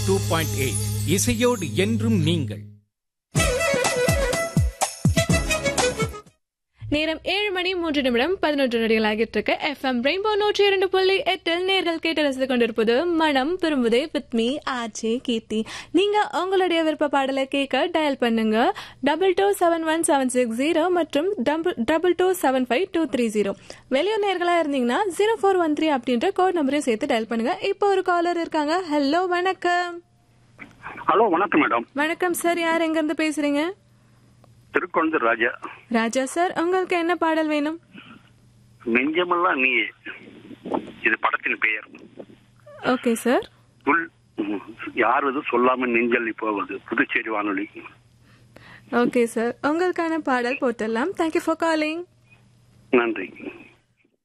two point eight இசையோடு என்றும் நீங்கள் நேரம் ஏழு மணி மூன்று நிமிடம் பதினொன்று நொடிகள் ஆகிட்டு இருக்கு எஃப்எம் ரெயின்போ நூற்றி இரண்டு புள்ளி எட்டில் நேர்கள் கேட்டு ரசித்து கொண்டிருப்பது மனம் திரும்புதே வித் மீ ஆச்சே கீர்த்தி நீங்க உங்களுடைய விருப்ப பாடலை கேட்க டயல் பண்ணுங்க double two seven one seven six zero மற்றும் double two seven five two three zero வெளியூர் நேர்களா இருந்தீங்கன்னா ஜீரோ ஃபோர் ஒன் த்ரீ அப்படின்ற கோட் நம்பரையும் சேர்த்து டயல் பண்ணுங்க இப்போ ஒரு காலர் இருக்காங்க ஹலோ வணக்கம் ஹலோ வணக்கம் மேடம் வணக்கம் சார் யார் எங்க இருந்து பேசுறீங்க திருக்கொண்டு ராஜா ராஜா சார் உங்களுக்கு என்ன பாடல் வேணும் நெஞ்சமெல்லாம் நீ இது படத்தின் பெயர் ஓகே சார் புல் ம், யார் இது சொல்லாம நெஞ்சள்ளி போவது புதுச்சேரி வானொலி ஓகே சார் உங்களுக்கான பாடல் போட்டுடலாம் தேங்க்யூ ஃபார் காலிங் நன்றி